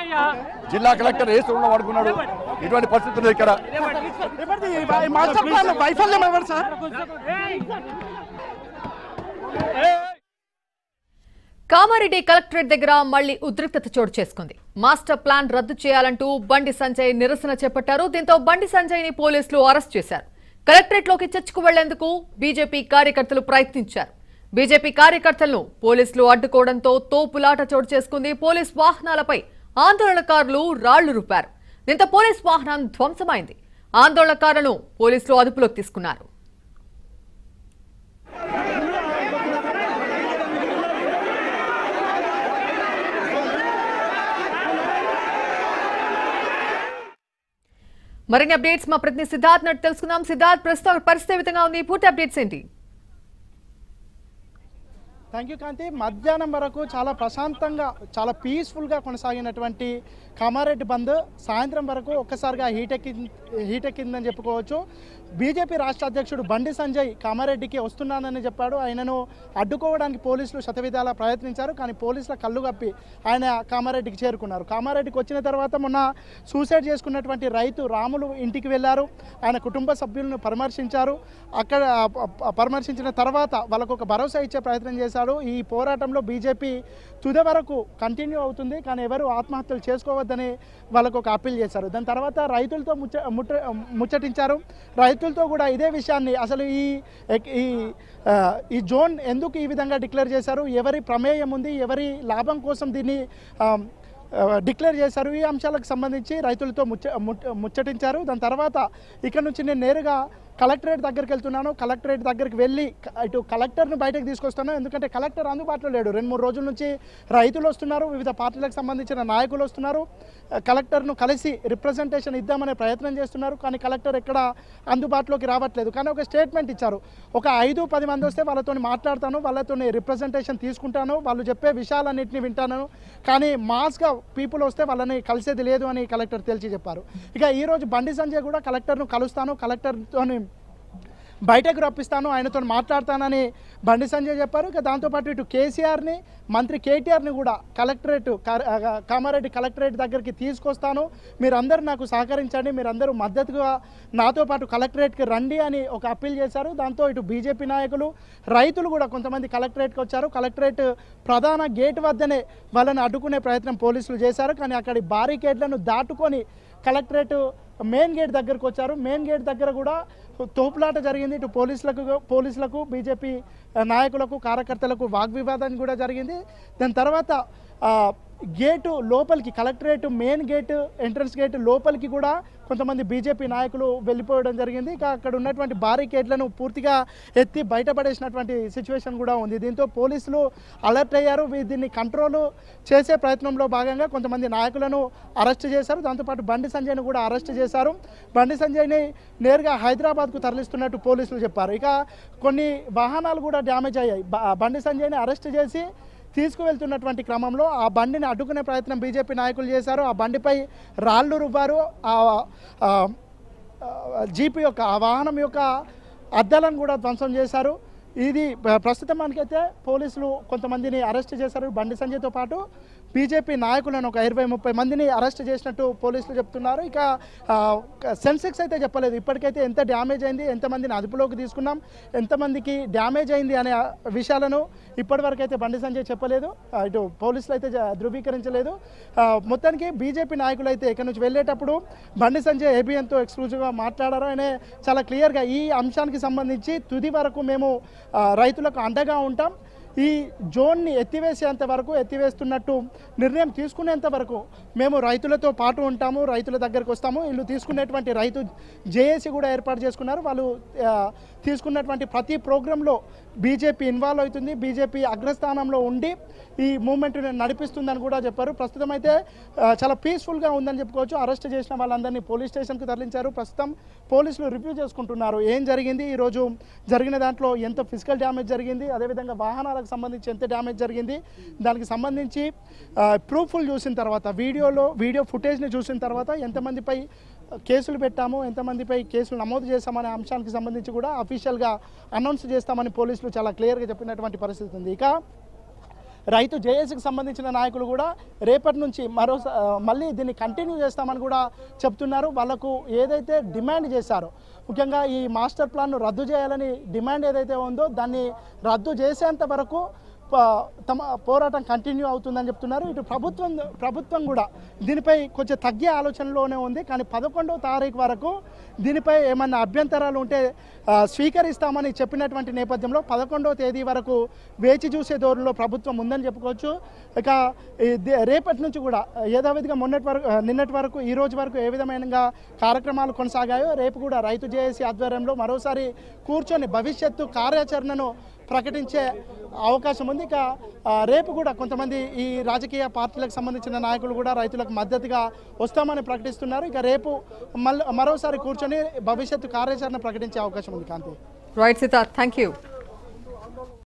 జిల్లా కలెక్టర్ ఏ స్థలంలో వాడుకున్నాడు ఇటువంటి పరిస్థితులు ఇక్కడ ఎవరిది ఈ మాస్టర్ ప్లాన్ వైఫల్యం ఎవరు సార్ కామారెడ్డి కలెక్టరేట్ దగ్గర మళ్లీ ఉద్రిక్తత చోటు చేసుకుంది మాస్టర్ ప్లాన్ రద్దు చేయాలంటూ బండి సంజయ్ నిరసన చేపట్టారు దీంతో బండి సంజయ్ ని పోలీసులు అరెస్ట్ చేశారు కలెక్టరేట్ లోకి చర్చకు వెళ్లేందుకు బీజేపీ కార్యకర్తలు ప్రయత్నించారు బీజేపీ కార్యకర్తలను పోలీసులు అడ్డుకోవడంతో తోపులాట చోటు చేసుకుంది పోలీస్ వాహనాలపై ఆందోళనకారులు రాళ్లు రూపారు దీంతో పోలీస్ వాహనం ధ్వంసమైంది ఆందోళనకారులను పోలీసులు అదుపులోకి తీసుకున్నారు మరిన్ని అప్డేట్స్ మా ప్రతినిధి సిద్ధార్థ్ నటు తెలుసుకుందాం సిద్ధార్థ్ ప్రస్తుతం పరిస్థితి ఏ విధంగా ఉంది పూర్తి అప్డేట్స్ ఏంటి థ్యాంక్ యూ కాంతి మధ్యాహ్నం వరకు చాలా ప్రశాంతంగా చాలా పీస్ఫుల్గా కొనసాగినటువంటి కామారెడ్డి బంద్ సాయంత్రం వరకు ఒక్కసారిగా హీట్ ఎక్కి హీట్ ఎక్కిందని చెప్పుకోవచ్చు బీజేపీ రాష్ట్ర అధ్యక్షుడు బండి సంజయ్ కామారెడ్డికి వస్తున్నానని చెప్పాడు ఆయనను అడ్డుకోవడానికి పోలీసులు శతవిధాలా ప్రయత్నించారు కానీ పోలీసుల కళ్ళు కప్పి ఆయన కామారెడ్డికి చేరుకున్నారు కామారెడ్డికి వచ్చిన తర్వాత మొన్న సూసైడ్ చేసుకున్నటువంటి రైతు రాములు ఇంటికి వెళ్ళారు ఆయన కుటుంబ సభ్యులను పరామర్శించారు అక్కడ ప- ప- పరామర్శించిన తర్వాత వాళ్ళకు ఒక భరోసా ఇచ్చే ప్రయత్నం చేశాడు ఈ పోరాటంలో బీజేపీ తుది వరకు కంటిన్యూ అవుతుంది కానీ ఎవరు ఆత్మహత్యలు చేసుకోవద్దని వాళ్ళకు ఒక అప్పీల్ చేశారు దాని తర్వాత రైతులతో ముచ్చ ముట్ట ముచ్చటించారు రైతులతో కూడా ఇదే విషయాన్ని అసలు ఈ ఎక్- ఈ ఆ, ఈ జోన్ ఎందుకు ఈ విధంగా డిక్లేర్ చేశారు ఎవరి ప్రమేయం ఉంది ఎవరి లాభం కోసం దీన్ని ఆ, ఆ, డిక్లేర్ చేశారు ఈ అంశాలకు సంబంధించి రైతులతో ముచ్చ ముచ్చ- ముచ్చటించారు దాని తర్వాత ఇక్కడ నుంచి నేను నేరుగా కలెక్టరేట్ దగ్గరికి వెళ్తున్నాను కలెక్టరేట్ దగ్గరికి వెళ్ళి క- ఇటు కలెక్టర్ను బయటకు తీసుకొస్తాను ఎందుకంటే కలెక్టర్ అందుబాటులో లేడు రెండు మూడు రోజుల నుంచి రైతులు వస్తున్నారు వివిధ పార్టీలకు సంబంధించిన నాయకులు వస్తున్నారు ఆ, కలెక్టర్ను కలిసి రిప్రజెంటేషన్ ఇద్దామనే ప్రయత్నం చేస్తున్నారు కానీ కలెక్టర్ ఎక్కడ అందుబాటులోకి రావట్లేదు కానీ ఒక స్టేట్మెంట్ ఇచ్చారు ఒక ఐదు పది మంది వస్తే వాళ్ళతో మాట్లాడతాను వాళ్ళతో రిప్రజెంటేషన్ తీసుకుంటాను వాళ్ళు చెప్పే విషయాలన్నింటినీ వింటాను కానీ మాస్గా పీపుల్ వస్తే వాళ్ళని కలిసేది లేదు అని కలెక్టర్ తేల్చి చెప్పారు ఇక ఈరోజు బండి సంజయ్ కూడా కలెక్టర్ను కలుస్తాను కలెక్టర్తోని బయటకు రప్పిస్తాను ఆయనతో మాట్లాడతానని బండి సంజయ్ చెప్పారు ఇక దాంతోపాటు ఇటు కేసీఆర్ని మంత్రి కేటీఆర్ని కూడా కలెక్టరేట్ కా- ఆ, కామారెడ్డి కలెక్టరేట్ దగ్గరికి తీసుకొస్తాను మీరందరూ నాకు సహకరించండి మీరందరూ మద్దతుగా నాతో పాటు కలెక్టరేట్కి రండి అని ఒక అప్పీల్ చేశారు దాంతో ఇటు బీజేపీ నాయకులు రైతులు కూడా కొంతమంది కలెక్టరేట్కి వచ్చారు కలెక్టరేట్ ప్రధాన గేట్ వద్దనే వాళ్ళని అడ్డుకునే ప్రయత్నం పోలీసులు చేశారు కానీ అక్కడి బారికేడ్లను దాటుకొని కలెక్టరేట్ మెయిన్ గేట్ దగ్గరకు వచ్చారు మెయిన్ గేట్ దగ్గర కూడా తోపులాట జరిగింది ఇటు పోలీసులకు పోలీసులకు బీజేపీ నాయకులకు కార్యకర్తలకు వాగ్వివాదం కూడా జరిగింది దాని తర్వాత ఆ, గేటు లోపలికి collectorate main gate entrance gate లోపలికి కూడా కొంతమంది బీజేపీ నాయకులు వెళ్ళిపోవడం జరిగింది ఇక అక్కడ ఉన్నటువంటి బారికేడ్లను పూర్తిగా ఎత్తి బయటపడేసినటువంటి సిచ్యువేషన్ కూడా ఉంది దీంతో పోలీసులు అలర్ట్ అయ్యారు వీ- దీన్ని కంట్రోల్ చేసే ప్రయత్నంలో భాగంగా కొంతమంది నాయకులను అరెస్ట్ చేశారు దాంతోపాటు బండి సంజయ్ను కూడా అరెస్ట్ చేశారు బండి సంజయ్ని నేరుగా హైదరాబాద్కు తరలిస్తున్నట్టు పోలీసులు చెప్పారు ఇక కొన్ని వాహనాలు కూడా డ్యామేజ్ అయ్యాయి బ- బండి సంజయ్ని అరెస్ట్ చేసి తీసుకువెళ్తున్నటువంటి క్రమంలో ఆ బండిని అడ్డుకునే ప్రయత్నం బీజేపీ నాయకులు చేశారు ఆ బండిపై రాళ్ళు రుబ్బారు ఆ ఆ, ఆ, జీప్ యొక్క ఆ వాహనం యొక్క అద్దాలను కూడా ధ్వంసం చేశారు ఇది ప్ర- ప్రస్తుతం మనకైతే పోలీసులు కొంతమందిని అరెస్ట్ చేశారు బండి సంజయ్తో పాటు బీజేపీ నాయకులను ఒక ఇరవై ముప్పై మందిని అరెస్ట్ చేసినట్టు పోలీసులు చెప్తున్నారు ఇక ఆ, సెన్సెక్స్ అయితే చెప్పలేదు ఇప్పటికైతే ఎంత డ్యామేజ్ అయింది ఎంతమందిని అదుపులోకి తీసుకున్నాం ఎంతమందికి డ్యామేజ్ అయింది అనే ఆ విషయాలను ఇప్పటివరకు అయితే బండి సంజయ్ చెప్పలేదు ఆ, ఇటు పోలీసులు అయితే జ- ధృవీకరించలేదు ఆ, మొత్తానికి బీజేపీ నాయకులు అయితే ఇక్కడ నుంచి వెళ్ళేటప్పుడు బండి సంజయ్ ఏబిఎన్తో ఎక్స్క్లూజివ్గా మాట్లాడారు ఆయన చాలా క్లియర్గా ఈ అంశానికి సంబంధించి తుది వరకు మేము ఆ, రైతులకు అండగా ఉంటాం ఈ జోన్ని ఎత్తివేసేంత వరకు ఎత్తివేస్తున్నట్టు నిర్ణయం తీసుకునేంత వరకు మేము రైతులతో పాటు ఉంటాము రైతుల దగ్గరికి వస్తాము వీళ్ళు తీసుకునేటువంటి రైతు జేఏసీ కూడా ఏర్పాటు చేసుకున్నారు వాళ్ళు ఆ, తీసుకున్నటువంటి ప్రతి ప్రోగ్రాంలో బీజేపీ ఇన్వాల్వ్ అవుతుంది బీజేపీ అగ్రస్థానంలో ఉండి ఈ మూమెంట్ని నడిపిస్తుందని కూడా చెప్పారు ప్రస్తుతం అయితే ఆ, చాలా పీస్ఫుల్గా ఉందని చెప్పుకోవచ్చు అరెస్ట్ చేసిన వాళ్ళందరినీ పోలీస్ స్టేషన్కి తరలించారు ప్రస్తుతం పోలీసులు రివ్యూ చేసుకుంటున్నారు ఏం జరిగింది ఈరోజు జరిగిన దాంట్లో ఎంత ఫిజికల్ డ్యామేజ్ జరిగింది అదేవిధంగా వాహనాలకు సంబంధించి ఎంత డ్యామేజ్ జరిగింది దానికి సంబంధించి ప్రూఫ్లు చూసిన తర్వాత వీడియోలో వీడియో ఫుటేజ్ని చూసిన తర్వాత ఎంతమందిపై కేసులు పెట్టాము ఎంతమందిపై కేసులు నమోదు చేస్తామనే అంశానికి సంబంధించి కూడా అఫీషియల్గా అనౌన్స్ చేస్తామని పోలీసులు చాలా క్లియర్గా చెప్పినటువంటి పరిస్థితి ఉంది ఇక రైతు జేఏసీకి సంబంధించిన నాయకులు కూడా రేపటి నుంచి మరో మళ్ళీ దీన్ని కంటిన్యూ చేస్తామని కూడా చెప్తున్నారు వాళ్ళకు ఏదైతే డిమాండ్ చేశారో ముఖ్యంగా ఈ మాస్టర్ ప్లాన్ను రద్దు చేయాలని డిమాండ్ ఏదైతే ఉందో దాన్ని రద్దు చేసేంత వరకు ప- తమ పోరాటం కంటిన్యూ అవుతుందని చెప్తున్నారు ఇటు ప్రభుత్వం ప్రభుత్వం కూడా దీనిపై కొంచెం తగ్గే ఆలోచనలోనే ఉంది కానీ పదకొండవ తారీఖు వరకు దీనిపై ఏమన్నా అభ్యంతరాలు ఉంటే ఆ, స్వీకరిస్తామని చెప్పినటువంటి నేపథ్యంలో పదకొండవ తేదీ వరకు వేచి చూసే ధోరణిలో ప్రభుత్వం ఉందని చెప్పుకోవచ్చు ఇక ఈ దే- రేపటి నుంచి కూడా యథావిధిగా మొన్నటి వరకు ఆ, నిన్నటి వరకు ఈ రోజు వరకు ఏ విధమైన కార్యక్రమాలు కొనసాగాయో రేపు కూడా రైతు జేఏసీ ఆధ్వర్యంలో మరోసారి కూర్చొని భవిష్యత్తు కార్యాచరణను ప్రకటించే అవకాశం ఉంది ఇక ఆ, రేపు కూడా కొంతమంది ఈ రాజకీయ పార్టీలకు సంబంధించిన నాయకులు కూడా రైతులకు మద్దతుగా వస్తామని ప్రకటిస్తున్నారు ఇక రేపు మళ్ళీ మరోసారి కూర్చొని భవిష్యత్తు కార్యాచరణ ప్రకటించే అవకాశం ఉంది Kanthi right Sitar thank you